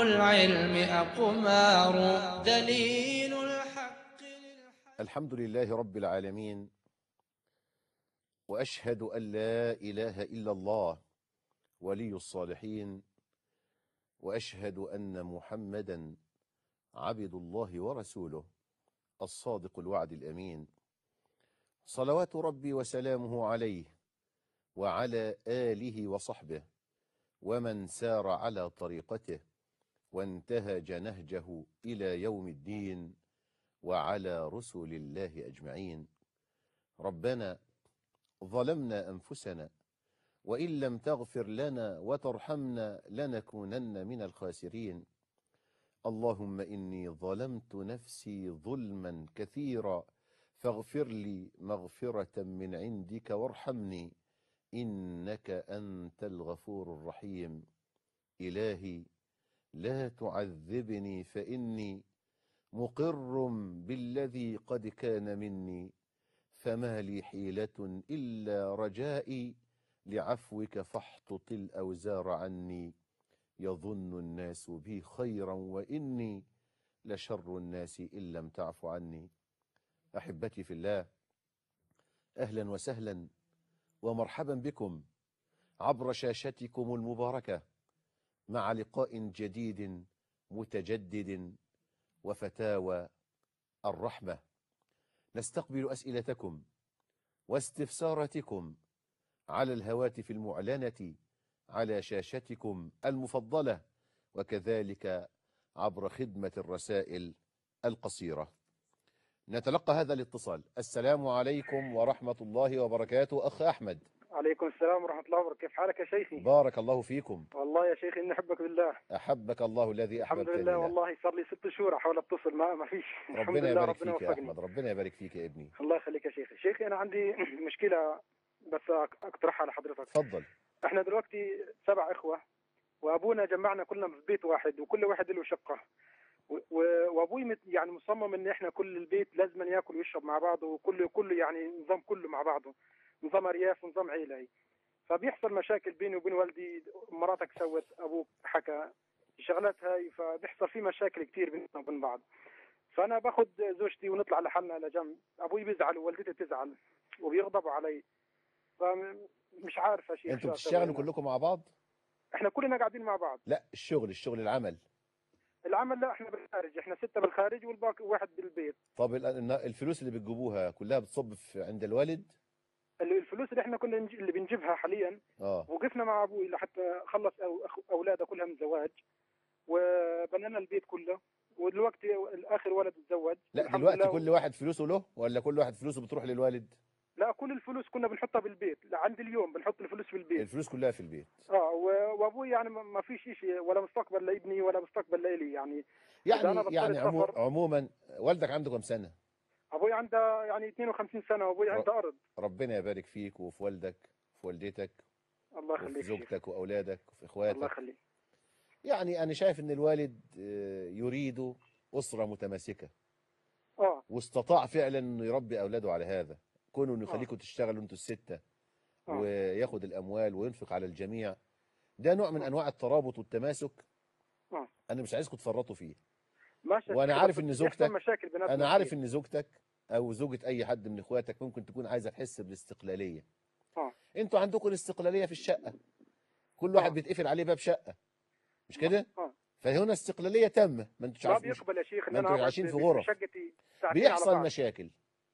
العلم أقمار دليل الحق للحق الحمد لله رب العالمين واشهد ان لا اله الا الله ولي الصالحين واشهد ان محمدا عبد الله ورسوله الصادق الوعد الامين صلوات ربي وسلامه عليه وعلى اله وصحبه ومن سار على طريقته وانتهج نهجه الى يوم الدين وعلى رسل الله اجمعين ربنا ظلمنا انفسنا وان لم تغفر لنا وترحمنا لنكونن من الخاسرين اللهم اني ظلمت نفسي ظلما كثيرا فاغفر لي مغفره من عندك وارحمني انك انت الغفور الرحيم الهي لا تعذبني فاني مقر بالذي قد كان مني فما لي حيلة إلا رجائي لعفوك فاحطط الأوزار عني يظن الناس بي خيرا وإني لشر الناس إن لم تعف عني أحبتي في الله أهلا وسهلا ومرحبا بكم عبر شاشتكم المباركة مع لقاء جديد متجدد وفتاوى الرحمة نستقبل أسئلتكم واستفساراتكم على الهواتف المعلنة على شاشتكم المفضلة وكذلك عبر خدمة الرسائل القصيرة نتلقى هذا الاتصال السلام عليكم ورحمة الله وبركاته أخ أحمد عليكم السلام ورحمة الله وبركاته كيف حالك يا شيخي؟ بارك الله فيكم والله يا شيخي إني أحبك بالله أحبك الله الذي الحمد أحببتني لله له. والله صار لي ست شهور أحاول أتصل ما ما فيش الحمد ربنا لله يبارك ربنا فيك يا وفقني أحمد ربنا يبارك فيك يا ابني الله يخليك يا شيخي شيخي أنا عندي مشكلة بس أق- أقترحها لحضرتك تفضل إحنا دلوقتي سبع إخوة وأبونا جمعنا كلنا في بيت واحد وكل واحد له شقة و- و- وابوي مت- يعني مصمم ان احنا كل البيت لازم ياكل ويشرب مع بعضه وكله كله يعني نظام كله مع بعضه نظام ارياف ونظام عيله فبيحصل مشاكل بيني وبين والدي مراتك سوت ابوك حكى الشغلات هاي فبيحصل في مشاكل كثير بيننا وبين بعض فانا باخذ زوجتي ونطلع لحالنا على جنب ابوي بيزعل ووالدتي تزعل وبيغضبوا علي فمش عارف يا شيخ أنتوا شو بتشتغلوا أسوي أنا. كلكم مع بعض احنا كلنا قاعدين مع بعض لا الشغل الشغل العمل العمل لا احنا بالخارج احنا سته بالخارج والباقي واحد بالبيت طب ال- الن- الفلوس اللي بتجيبوها كلها بتصب في عند الوالد اللي- الفلوس اللي احنا كنا نج- اللي بنجيبها حاليا اه وقفنا مع ابوي لحتى خلص أو أخ- اولاده كلها من زواج وبنينا البيت كله ودلوقتي الاخر ولد تزوج لا الحمد دلوقتي لله. كل واحد فلوسه له ولا كل واحد فلوسه بتروح للوالد لا كل الفلوس كنا بنحطها بالبيت عند اليوم بنحط الفلوس في البيت الفلوس كلها في البيت اه و- وابوي يعني ما ما فيش شيء ولا مستقبل لابني ولا مستقبل لإلي يعني يعني أنا بضطر يعني عمو أسافر. عموما والدك عنده كم سنة ابوي عنده يعني 52 سنه وابوي عنده ارض ربنا يبارك فيك وفي والدك وفي والدتك الله وفي يخليك شيخ. زوجتك واولادك وفي الله اخواتك يخليك يعني انا شايف ان الوالد آه، يريد اسرة متماسكة اه واستطاع فعلا انه يربي اولاده على هذا كونه انه يخليكم تشتغلوا انتوا الستة آه. وياخد الاموال وينفق على الجميع ده نوع من انواع الترابط والتماسك آه. انا مش عايزكم تفرطوا فيه ماشي وأنا كده عارف بس إن بيحصل زوجتك- مشاكل بيناتنا انا عارف كتير. ان زوجتك او زوجة اي حد من اخواتك ممكن تكون عايزة تحس بالاستقلالية اه انتوا عندكم الاستقلالية في الشقة كل واحد آه. بيتقفل عليه باب شقة مش كده اه فهنا استقلالية تامة ما انتوش ما عارفين مش- بيقبل يا شيخ ان ما انا انتوا اقعد عايشين في في غرف. شقتي ساعتين على بيحصل بعض. مشاكل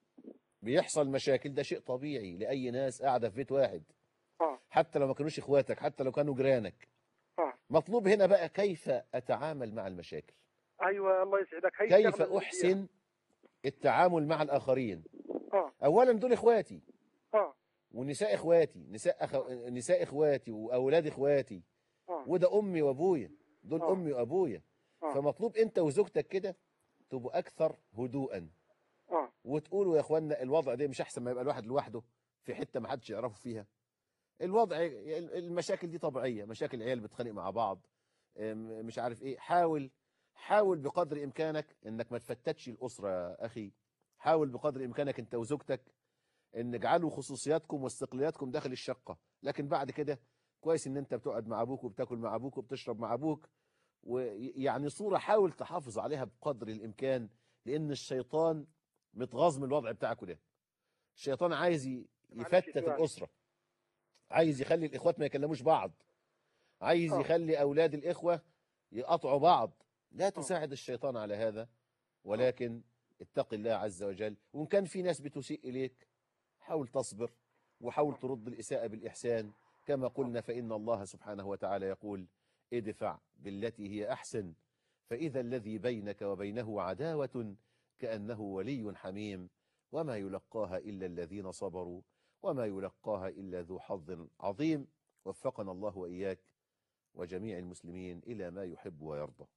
بيحصل مشاكل ده شيء طبيعي لأي ناس قاعدة في بيت واحد اه حتى لو ما كانوش اخواتك حتى لو كانوا جيرانك اه مطلوب هنا بقى كيف أتعامل مع المشاكل ايوه الله يسعدك هي كيف الشغلة اللي أحسن التعامل مع الآخرين فيها. اه أولا دول إخواتي اه ونساء إخواتي نساء أخو... نساء إخواتي وأولاد إخواتي اه وده أمي وأبويا دول آه. أمي وأبويا آه. فمطلوب أنت وزوجتك كده تبقوا أكثر هدوءا اه وتقولوا يا اخوانا الوضع ده مش احسن ما يبقى الواحد لوحده في حته ما حدش يعرفه فيها الوضع المشاكل دي طبيعيه مشاكل عيال بتخانق مع بعض أم، مش عارف ايه حاول حاول بقدر امكانك انك ما تفتتش الاسره يا اخي حاول بقدر امكانك انت وزوجتك ان اجعلوا خصوصياتكم واستقلالياتكم داخل الشقه لكن بعد كده كويس ان انت بتقعد مع ابوك وبتاكل مع ابوك وبتشرب مع ابوك ويعني صورة حاول تحافظ عليها بقدر الإمكان لأن الشيطان متغاظ من الوضع بتاعك ده الشيطان عايز ي- معلش يفتت سؤال. الأسرة عايز يخلي الإخوات ما يكلموش بعض عايز آه. يخلي أولاد الإخوة يقطعوا بعض لا تساعد الشيطان على هذا ولكن اتق الله عز وجل وإن كان في ناس بتسيء إليك حاول تصبر وحاول ترد الإساءة بالإحسان كما قلنا فإن الله سبحانه وتعالى يقول ادفع بالتي هي أحسن فإذا الذي بينك وبينه عداوة كأنه ولي حميم وما يلقاها إلا الذين صبروا وما يلقاها إلا ذو حظ عظيم وفقنا الله وإياك وجميع المسلمين إلى ما يحب ويرضى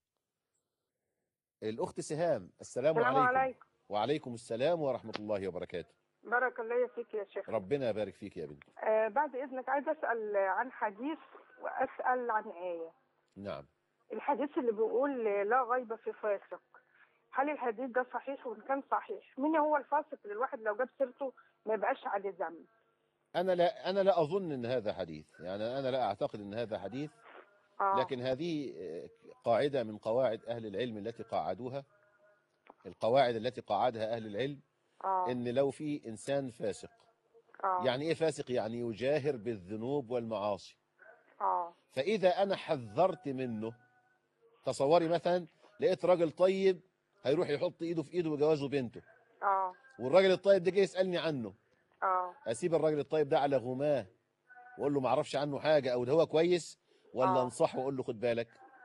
الأخت سهام السلام, السلام عليكم عليكم وعليكم السلام ورحمة الله وبركاته بارك الله فيك يا شيخ ربنا يبارك فيك يا بنت آه بعد إذنك عايز أسأل عن حديث وأسأل عن آية نعم الحديث اللي بيقول لا غيب في فاسق هل الحديث ده صحيح وإن كان صحيح مين هو الفاسق اللي الواحد لو جاب سيرته ما يبقاش عليه ذنب أنا لا أنا لا أظن أن هذا حديث يعني أنا لا أعتقد أن هذا حديث آه. لكن هذه آه، قاعدة من قواعد أهل العلم التي قاعدوها القواعد التي قاعدها أهل العلم آه. إن لو في إنسان فاسق آه. يعني إيه فاسق يعني يجاهر بالذنوب والمعاصي آه. فإذا أنا حذرت منه تصوري مثلا لقيت راجل طيب هيروح يحط إيده في إيده وجوازه بنته آه. والراجل الطيب ده جاي يسألني عنه آه. اسيب الراجل الطيب ده على غماه واقول له ما اعرفش عنه حاجه او ده هو كويس ولا آه. انصحه واقول له خد بالك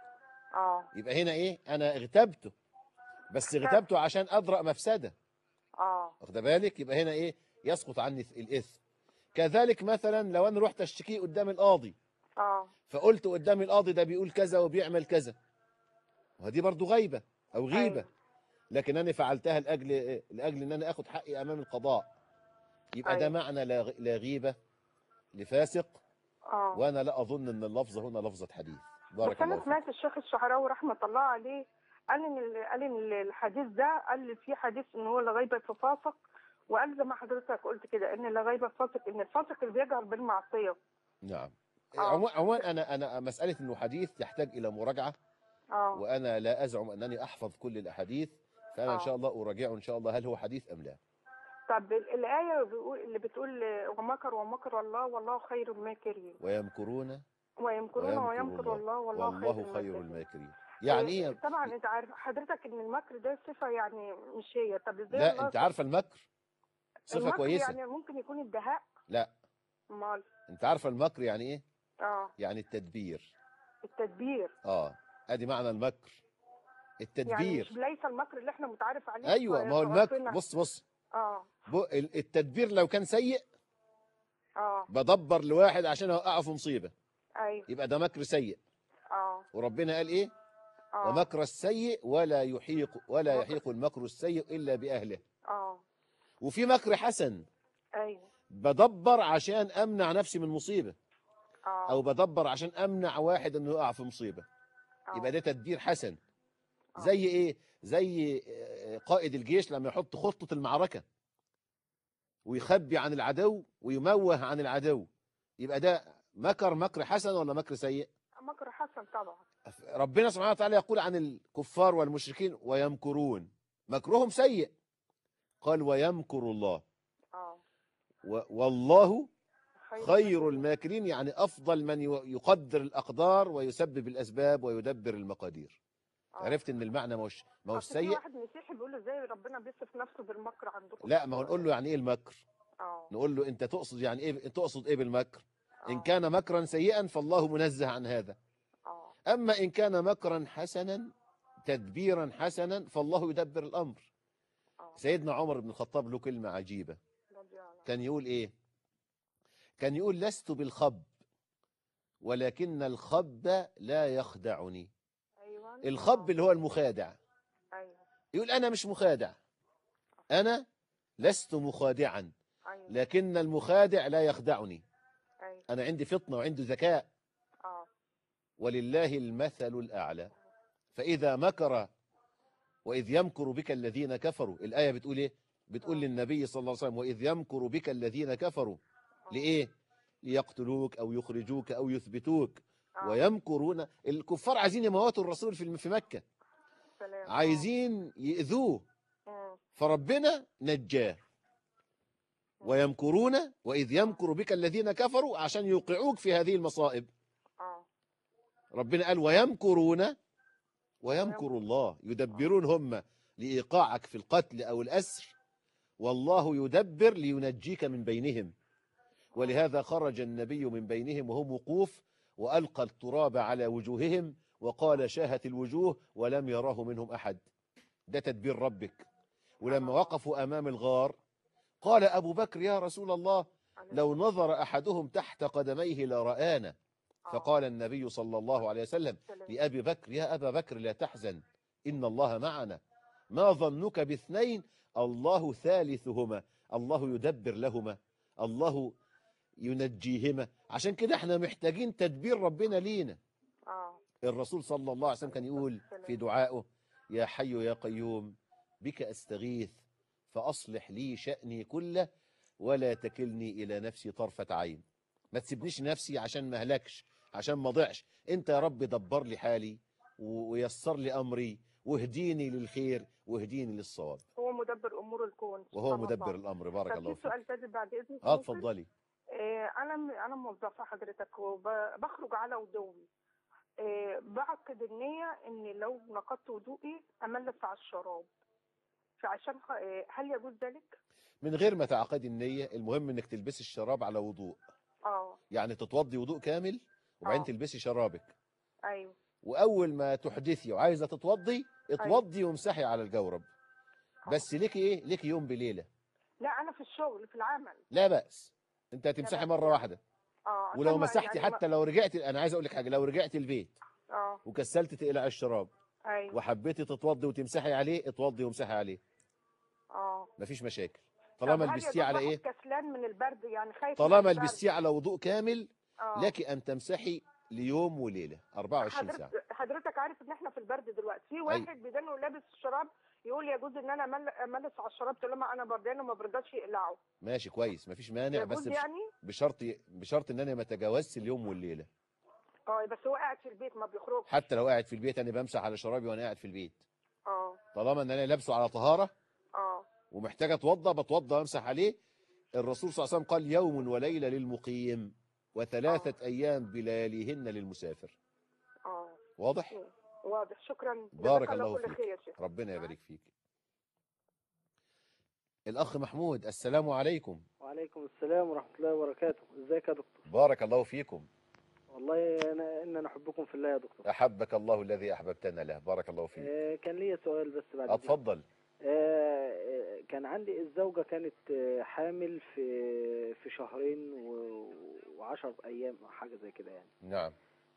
آه. يبقى هنا ايه انا اغتبته بس اغتبته عشان ادرا مفسده آه. واخد بالك يبقى هنا ايه يسقط عني الاثم كذلك مثلا لو انا رحت اشتكيه قدام القاضي آه. فقلت قدام القاضي ده بيقول كذا وبيعمل كذا وهذه برضو غيبه او غيبه أيوة. لكن انا فعلتها لاجل لاجل ان انا اخد حقي امام القضاء يبقى ده أيوة. معنى لا غ- لا غيبه لفاسق آه. وانا لا اظن ان اللفظه هنا لفظه حديث بارك بس الله انا فيك سمعت الشيخ الشعراوي رحمه الله عليه قال ان ال- قال ان الحديث ده قال لي في حديث ان هو لا غيبه في فاسق وقال زي ما حضرتك قلت كده ان لا غيبه في فاسق ان الفاسق اللي بيجهر بالمعصيه نعم آه. عمو- عموما انا انا مساله انه حديث يحتاج الى مراجعه اه وانا لا ازعم انني احفظ كل الاحاديث فانا ان آه. شاء الله اراجعه ان شاء الله هل هو حديث ام لا طب ال- الايه بيقول اللي بتقول ومكر ومكر الله والله خير الماكرين ويمكرون ويمكرون ويمكر ويمكر الله والله, والله خير الماكرين الماكرين يعني إيه، ايه طبعا انت عارف حضرتك ان المكر ده صفه يعني مش هي طب ازاي لا الله انت عارفه المكر صفه المكر كويسه يعني ممكن يكون الدهاء لا امال انت عارفه المكر يعني ايه اه يعني التدبير التدبير اه ادي معنى المكر يعني التدبير مش ليس المكر اللي احنا متعارف عليه ايوه في- ما هو في المكر عرفنا. بص بص اه ب- ال- التدبير لو كان سيء اه بدبر لواحد عشان اوقعه في مصيبه ايوه يبقى ده مكر سيء اه وربنا قال ايه اه ومكر السيء ولا يحيق ولا مكر. يحيق المكر السيء الا باهله اه وفي مكر حسن ايوه بدبر عشان امنع نفسي من مصيبه اه او بدبر عشان امنع واحد انه يقع في مصيبه آه. يبقى ده تدبير حسن آه. زي ايه زي آه، قائد الجيش لما يحط خطه المعركه ويخبي عن العدو ويموه عن العدو يبقى ده مكر مكر حسن ولا مكر سيء مكر حسن طبعا ربنا سبحانه وتعالى يقول عن الكفار والمشركين ويمكرون مكرهم سيء قال ويمكر الله اه و- والله خير الماكرين يعني أفضل من ي- يقدر الأقدار ويسبب الأسباب ويدبر المقادير آه. عرفت ان المعنى مش ما هو أصل في سيء واحد مسيحي بيقول له ازاي ربنا بيصف نفسه بالمكر عندكم لا ما هو نقول له يعني ايه المكر اه نقول له انت تقصد يعني ايه تقصد ايه بالمكر ان آه. كان مكرا سيئا فالله منزه عن هذا اه اما ان كان مكرا حسنا تدبيرا حسنا فالله يدبر الامر اه سيدنا عمر بن الخطاب له كلمه عجيبه رضي الله عنه. كان يقول ايه كان يقول لست بالخب ولكن الخب لا يخدعني ايوه الخب آه. اللي هو المخادع ايوه يقول انا مش مخادع انا لست مخادعا ايوه لكن المخادع لا يخدعني ايوه انا عندي فطنه وعندي ذكاء اه ولله المثل الاعلى فاذا مكر واذ يمكر بك الذين كفروا الايه بتقول ايه بتقول آه. للنبي صلى الله عليه وسلم واذ يمكر بك الذين كفروا آه. لايه ليقتلوك او يخرجوك او يثبتوك آه. ويمكرون الكفار عايزين يموتوا الرسول في في مكة سلام. آه. عايزين يؤذوه مم. فربنا نجاه ويمكرون وإذ يمكر بك الذين كفروا عشان يوقعوك في هذه المصائب اه ربنا قال ويمكرون ويمكر الله يدبرون هم لإيقاعك في القتل أو الأسر والله يدبر لينجيك من بينهم ولهذا خرج النبي من بينهم وهم وقوف وألقى التراب على وجوههم وقال شاهت الوجوه ولم يراه منهم أحد ده تدبير ربك ولما وقفوا أمام الغار قال أبو بكر يا رسول الله لو نظر أحدهم تحت قدميه لرآنا آه. فقال النبي صلى الله عليه وسلم سلام. لأبي بكر يا أبا بكر لا تحزن إن الله معنا ما ظنك باثنين الله ثالثهما الله يدبر لهما الله ينجيهما عشان كده احنا محتاجين تدبير ربنا لينا اه الرسول صلى الله عليه وسلم كان يقول في دعائه يا حي يا قيوم بك أستغيث فأصلح لي شأني كله ولا تكلني إلى نفسي طرفة عين ما تسيبنيش نفسي عشان ما اهلكش عشان ما ضيعش انت يا رب دبر لي حالي و- ويسر لي أمري واهديني للخير واهديني للصواب هو مدبر امور الكون وهو سبحان مدبر الله. الأمر بارك طب الله في فيك سؤال تاني بعد اذنك اه ممكن؟ اتفضلي آه، انا م- انا موظفه حضرتك وبخرج على وضوئي آه، بعقد النيه ان لو نقضت وضوئي املس على الشراب فعشان خ- آه، هل يجوز ذلك؟ من غير ما تعقدي النية المهم انك تلبسي الشراب على وضوء اه يعني تتوضي وضوء كامل وبعدين آه. تلبسي شرابك ايوه واول ما تحدثي وعايزه تتوضي اتوضي وامسحي على الجورب بس ليكي ايه ليكي يوم بليله لا انا في الشغل في العمل لا باس انت هتمسحي بأس مره يعني. واحده اه عشان ولو ما- مسحتي يعني ما- حتى لو رجعتي انا عايز اقول لك حاجه لو رجعتي البيت اه وكسلت تقلع الشراب ايوه وحبيتي تتوضي وتمسحي عليه اتوضي وامسحي عليه اه مفيش مشاكل طب طالما هل يا لبستيه على دكتور ايه كسلان من البرد يعني خايف من طالما البرد؟ لبستيه على وضوء كامل آه. لك ان تمسحي ليوم وليله 24 ساعه حضرتك حضرتك عارف ان احنا في البرد دلوقتي في واحد بدانه لابس الشراب يقول يجوز ان انا أمل- املس على الشراب طالما انا بردان وما برضاش يقلعه ماشي كويس مفيش مانع بس يجوز بش... يعني بشرط بشرط ان انا ما اتجاوزش اليوم والليله اه بس هو قاعد في البيت ما بيخرجش حتى لو قاعد في البيت انا بمسح على شرابي وانا قاعد في البيت اه طالما ان انا لابسه على طهاره اه ومحتاج اتوضى بتوضى وامسح عليه الرسول صلى الله عليه وسلم قال يوم وليله للمقيم وثلاثه ايام بلياليهن للمسافر اه واضح واضح شكرا بارك جزاك الله كل فيك. خير يا شيخ ربنا يبارك فيك الاخ محمود السلام عليكم وعليكم السلام ورحمة الله وبركاته ازيك يا دكتور بارك الله فيكم والله انا ان نحبكم في الله يا دكتور احبك الله الذي احببتنا له بارك الله فيك آه كان ليا سؤال بس بعد إذنك. اتفضل آه آه، كان عندي الزوجة كانت آه، حامل في في شهرين و- وعشر ايام أو حاجة زي كده يعني نعم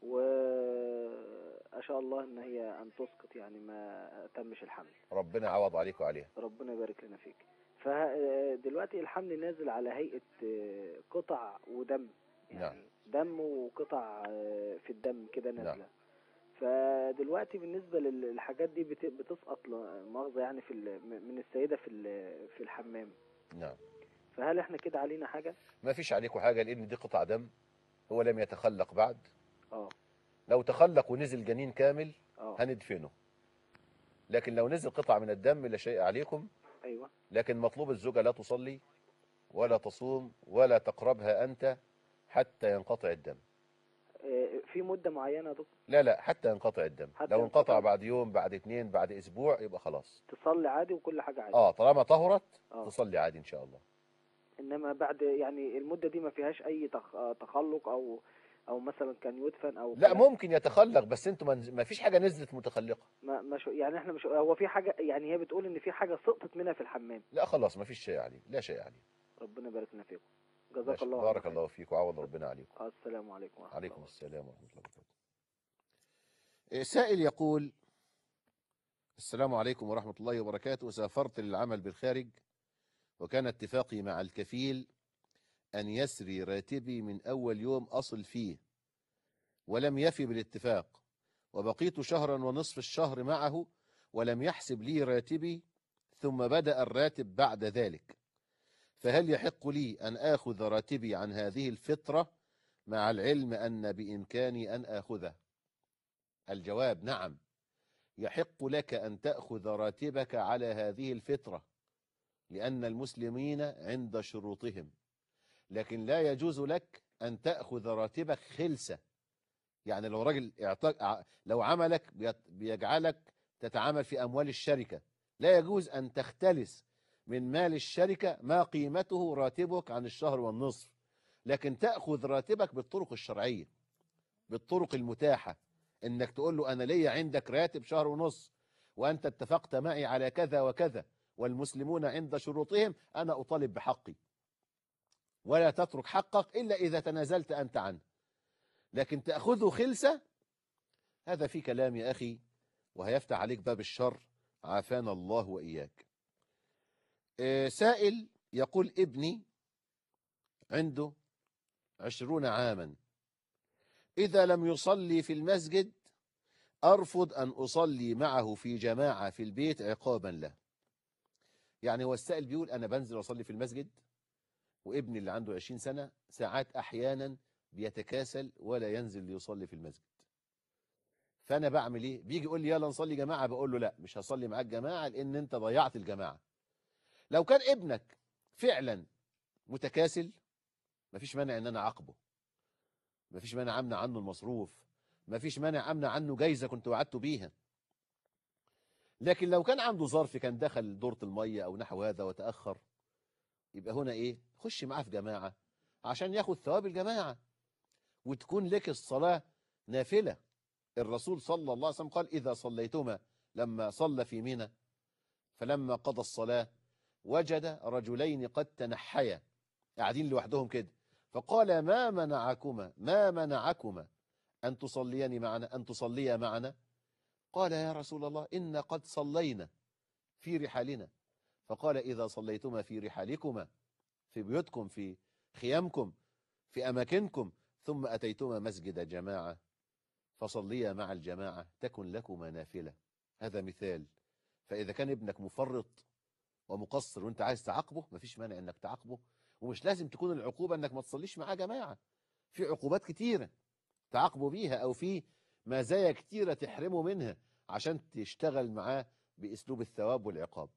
وأشاء الله ان هي ان تسقط يعني ما تمش الحمل ربنا عوض عليك وعليها ربنا يبارك لنا فيك فدلوقتي الحمل نازل على هيئة آه، قطع ودم يعني نعم. دم وقطع آه، في الدم كده نعم. نازلة فدلوقتي بالنسبة لل- للحاجات دي بت- بتسقط ل- مؤاخذة يعني في ال- من السيدة في ال- في الحمام نعم فهل احنا كده علينا حاجة؟ ما فيش عليكم حاجه لان دي قطع دم هو لم يتخلق بعد اه لو تخلق ونزل جنين كامل اه هندفنه لكن لو نزل قطع من الدم لا شيء عليكم ايوه لكن مطلوب الزوجة لا تصلي ولا تصوم ولا تقربها أنت حتى ينقطع الدم آه، في مدة معينة يا دكتور لا لا حتى ينقطع الدم حتى لو انقطع ينقطع. بعد يوم بعد اتنين بعد اسبوع يبقى خلاص تصلي عادي وكل حاجة عادي اه طالما طهرت اه تصلي عادي ان شاء الله انما بعد يعني المدة دي ما فيهاش اي تخ- آه، تخلق او او مثلا كان يدفن او لا كلام. ممكن يتخلق بس انتوا ما- ما فيش حاجة نزلت متخلقة ما مش يعني احنا مش هو في حاجة يعني هي بتقول ان في حاجة سقطت منها في الحمام لا خلاص ما فيش شيء عليه لا شيء عليه ربنا يبارك لنا فيكم جزاك ماشي. الله بارك خير. الله فيك وعوض ربنا عليكم آه، السلام عليكم ورحمة عليكم الله السلام ورحمة الله وبركاته إيه، سائل يقول السلام عليكم ورحمة الله وبركاته سافرت للعمل بالخارج وكان اتفاقي مع الكفيل أن يسري راتبي من أول يوم أصل فيه ولم يفي بالاتفاق وبقيت شهرا ونصف الشهر معه ولم يحسب لي راتبي ثم بدأ الراتب بعد ذلك فهل يحق لي أن آخذ راتبي عن هذه الفترة مع العلم أن بإمكاني أن آخذه الجواب نعم يحق لك أن تأخذ راتبك على هذه الفطرة لأن المسلمين عند شروطهم لكن لا يجوز لك أن تأخذ راتبك خلسة يعني لو راجل اعطاك ع- لو عملك بيت- بيجعلك تتعامل في أموال الشركة لا يجوز أن تختلس من مال الشركة ما قيمته راتبك عن الشهر والنصف لكن تأخذ راتبك بالطرق الشرعية بالطرق المتاحة انك تقول له انا ليا عندك راتب شهر ونص وانت اتفقت معي على كذا وكذا والمسلمون عند شروطهم انا اطالب بحقي ولا تترك حقك الا اذا تنازلت انت عنه لكن تاخذه خلسه هذا في كلام يا اخي وهيفتح عليك باب الشر عافانا الله واياك آه، سائل يقول ابني عنده عشرون عاما إذا لم يصلي في المسجد أرفض أن أصلي معه في جماعة في البيت عقابا له يعني هو السائل بيقول أنا بنزل أصلي في المسجد وابني اللي عنده 20 سنة ساعات أحيانا بيتكاسل ولا ينزل ليصلي في المسجد فأنا بعمل إيه بيجي يقول لي يلا نصلي جماعة بقول له لا مش هصلي معاك جماعة لأن أنت ضيعت الجماعة لو كان ابنك فعلا متكاسل مفيش مانع ان انا اعاقبه مفيش مانع امنع عنه المصروف مفيش مانع امنع عنه جايزه كنت وعدته بيها لكن لو كان عنده ظرف كان دخل دورة المية او نحو هذا وتأخر يبقى هنا ايه خش معاه في جماعة عشان ياخد ثواب الجماعة وتكون لك الصلاة نافلة الرسول صلى الله عليه وسلم قال إذا صليتما لما صلى في منى فلما قضى الصلاة وجد رجلين قد تنحيا قاعدين لوحدهم كده فقال ما منعكما ما منعكما أن تصليان معنا أن تصليا معنا قال يا رسول الله إن قد صلينا في رحالنا فقال إذا صليتما في رحالكما في بيوتكم في خيامكم في أماكنكم ثم أتيتما مسجد جماعة فصليا مع الجماعة تكن لكما نافلة هذا مثال فإذا كان ابنك مفرط ومقصر وانت عايز تعاقبه مفيش مانع انك تعاقبه ومش لازم تكون العقوبة انك ما تصليش معاه جماعة في عقوبات كتيرة تعاقبه بيها او في مزايا كتيرة تحرمه منها عشان تشتغل معاه باسلوب الثواب والعقاب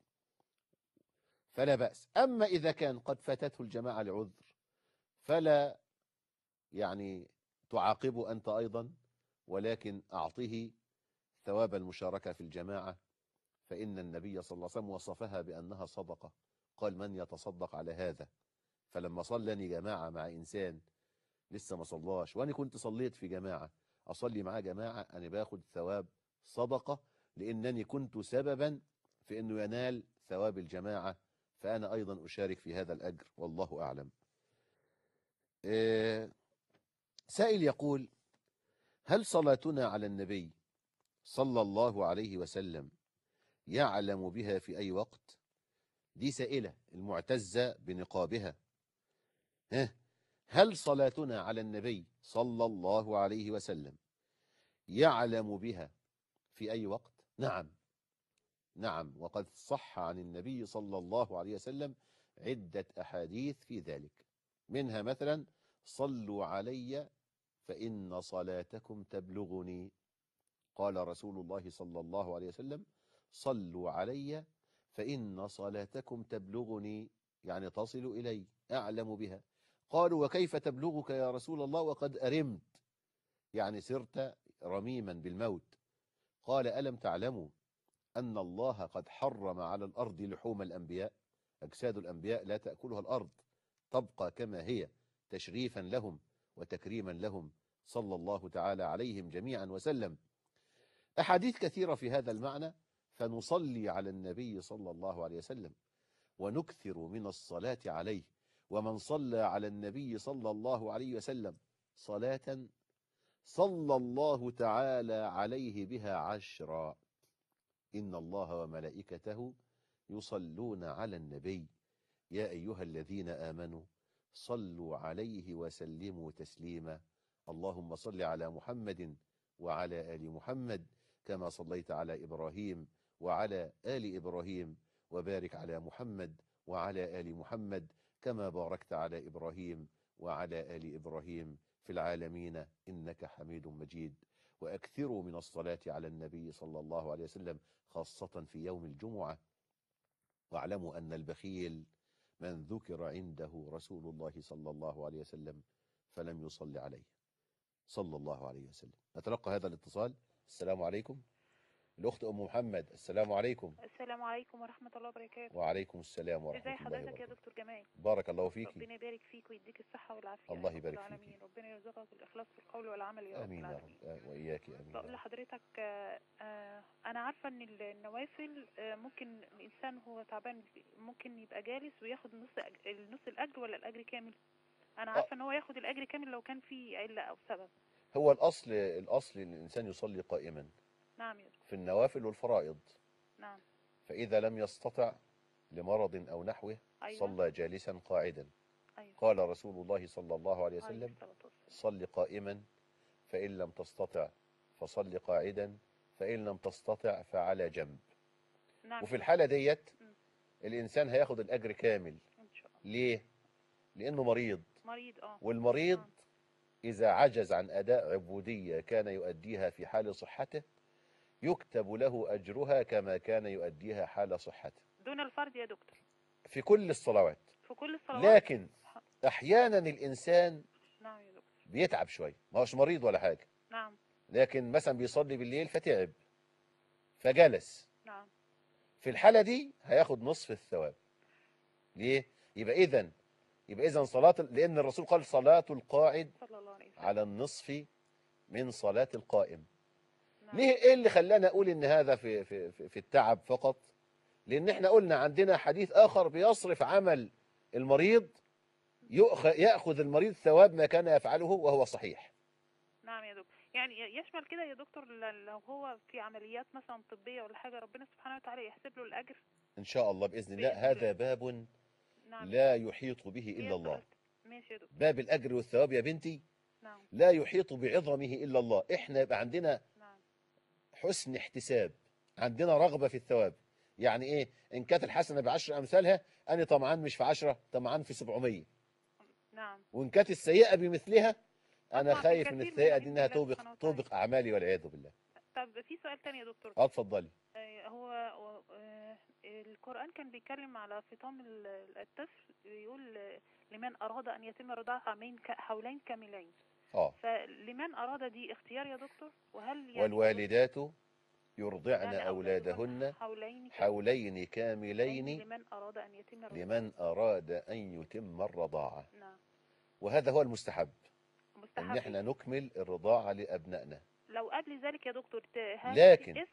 فلا بأس اما اذا كان قد فاتته الجماعة لعذر فلا يعني تعاقبه انت ايضا ولكن اعطه ثواب المشاركة في الجماعة فإن النبي صلى الله عليه وسلم وصفها بأنها صدقة قال من يتصدق على هذا فلما صلني جماعة مع إنسان لسه ما صلاش وأنا كنت صليت في جماعة أصلي معاه جماعة أنا باخد ثواب صدقة لأنني كنت سببا في أنه ينال ثواب الجماعة فأنا أيضا أشارك في هذا الأجر والله أعلم آه، سائل يقول هل صلاتنا على النبي صلى الله عليه وسلم يعلم بها في أي وقت دي سائلة المعتزة بنقابها ها هل صلاتنا على النبي صلى الله عليه وسلم يعلم بها في أي وقت نعم نعم وقد صح عن النبي صلى الله عليه وسلم عدة أحاديث في ذلك منها مثلا صلوا علي فإن صلاتكم تبلغني قال رسول الله صلى الله عليه وسلم صلوا علي فإن صلاتكم تبلغني يعني تصل إلي أعلم بها قالوا وكيف تبلغك يا رسول الله وقد أرمت يعني صرت رميما بالموت قال ألم تعلموا أن الله قد حرم على الأرض لحوم الأنبياء أجساد الأنبياء لا تأكلها الأرض تبقى كما هي تشريفا لهم وتكريما لهم صلى الله تعالى عليهم جميعا وسلم أحاديث كثيرة في هذا المعنى فنصلي على النبي صلى الله عليه وسلم ونكثر من الصلاة عليه ومن صلى على النبي صلى الله عليه وسلم صلاة صلى الله تعالى عليه بها عشرا إن الله وملائكته يصلون على النبي يا أيها الذين آمنوا صلوا عليه وسلموا تسليما اللهم صل على محمد وعلى آل محمد كما صليت على إبراهيم وعلى آل إبراهيم وبارك على محمد وعلى آل محمد كما باركت على إبراهيم وعلى آل إبراهيم في العالمين إنك حميد مجيد وأكثروا من الصلاة على النبي صلى الله عليه وسلم خاصة في يوم الجمعة واعلموا أن البخيل من ذكر عنده رسول الله صلى الله عليه وسلم فلم يصل عليه صلى الله عليه وسلم نتلقى هذا الاتصال السلام عليكم الأخت أم محمد السلام عليكم السلام عليكم ورحمة الله وبركاته وعليكم السلام ورحمة ازي الله حضرتك يا وبركاته دكتور جمال بارك الله فيك ربنا يبارك فيك ويديك الصحة والعافية الله يا رب يبارك فيك. العالمين ربنا يرزقك الإخلاص في القول والعمل يا رب آمين يا العالمين رب آه، وإياك آمين يا بقول رب. لحضرتك آه، آه، أنا عارفة إن ال- النوافل آه، ممكن الإنسان هو تعبان ممكن يبقى جالس وياخد نص أج- النص الأجر ولا الأجر كامل أنا آه. عارفة إن هو ياخد الأجر كامل لو كان في علة أو سبب هو الأصل الأصل أن الإنسان يصلي قائما نعم يا دكتور في النوافل والفرائض نعم فإذا لم يستطع لمرض أو نحوه أيوة صلى جالسا قاعدا أيوة قال رسول الله صلى الله عليه عليه وسلم الصلاة والسلام. صل قائما فإن لم تستطع فصل قاعدا فإن لم تستطع فعلى جنب نعم وفي يا الحالة ديت مم. الإنسان هياخد الأجر كامل دكتور. إن شاء الله ليه؟ لأنه مريض مريض اه والمريض نعم. إذا عجز عن أداء عبودية كان يؤديها في حال صحته يكتب له أجرها كما كان يؤديها حال صحته دون الفرد يا دكتور في كل الصلوات في كل الصلوات لكن أحيانا الإنسان نعم يا دكتور بيتعب شوية ما هوش مريض ولا حاجة نعم لكن مثلا بيصلي بالليل فتعب فجلس نعم في الحالة دي هياخد نصف الثواب ليه؟ يبقى إذا يبقى إذا صلاة لأن الرسول قال صلاة القاعد صلى الله عليه وسلم على النصف من صلاة القائم نعم. ليه ايه اللي خلانا اقول ان هذا في في في- في التعب فقط لان احنا قلنا عندنا حديث اخر بيصرف عمل المريض يؤخ- ياخذ المريض ثواب ما كان يفعله وهو صحيح نعم يا دكتور يعني يشمل كده يا دكتور ل- لو هو في عمليات مثلا طبية ولا حاجة ربنا سبحانه وتعالى يحسب له الأجر ان شاء الله باذن الله بإذن هذا الله. باب نعم لا يحيط به هي الا الله سؤال- ماشي يا دكتور باب الاجر والثواب يا بنتي نعم لا يحيط بعظمه الا الله احنا يبقى عندنا نعم حسن احتساب عندنا رغبة في الثواب يعني ايه ان كانت الحسنة بعشر امثالها انا طمعان مش في عشرة طمعان في سبعمية نعم وان كانت السيئة بمثلها انا أطمع في خايف من كثير من السيئة دي عند انها الله توبق سبحانه وتعالى. توبق اعمالي والعياذ بالله طب في سؤال تاني يا دكتور اه اتفضلي آه، هو آه، القرآن كان بيتكلم على فطام ال- الطفل يقول آه، لمن أراد أن يتم رضاعة عامين ك- حولين كاملين اه فلمن أراد دي اختيار يا دكتور وهل يعني والوالدات يرضعن يعني اولادهن حولين حولين كاملين كاملين لمن أراد أن يتم الرضاعة لمن اراد ان يتم الرضاعة نعم وهذا هو المستحب ان مستحب احنا نكمل الرضاعة لابنائنا لو قبل ذلك يا دكتور ت- هل لكن في اسم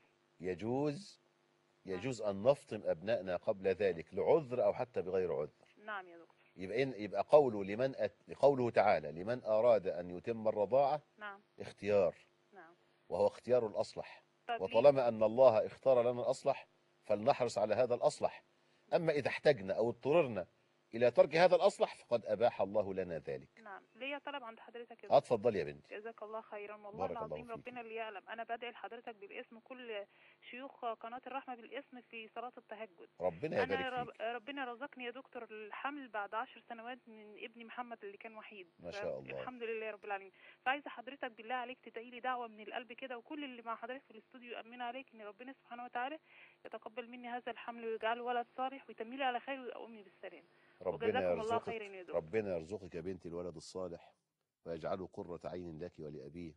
يجوز يجوز أن نفطم أبنائنا قبل ذلك لعذر أو حتى بغير عذر نعم يا دكتور يبقى إن يبقى قوله لمن أت... قوله تعالى لمن أراد أن يتم الرضاعة نعم اختيار نعم وهو اختيار الأصلح طب ليه؟ وطالما أن الله اختار لنا الأصلح فلنحرص على هذا الأصلح أما إذا احتجنا أو اضطررنا إلى ترك هذا الأصلح فقد أباح الله لنا ذلك نعم ليا طلب عند حضرتك يا آه، دكتور اتفضل يا بنتي جزاك الله خيرا والله بارك الله العظيم فيك. ربنا اللي يعلم انا بدعي لحضرتك بالاسم كل شيوخ قناه الرحمه بالاسم في صلاه التهجد ربنا انا يبارك رب فيك ربنا رزقني يا دكتور الحمل بعد عشر سنوات من ابني محمد اللي كان وحيد ما شاء ف- الله. الحمد لله رب العالمين فعايزه حضرتك بالله عليك تدعي لي دعوه من القلب كده وكل اللي مع حضرتك في الاستوديو يامن عليك ان ربنا سبحانه وتعالى يتقبل مني هذا الحمل ويجعله ولد صالح ويتم لي على خير ويقومني بالسلام ربنا وجزاكم الله يرزقك خيرا يا دكتور ربنا يرزقك يا بنتي الولد الصالح ويجعله قرة عين لك ولأبيه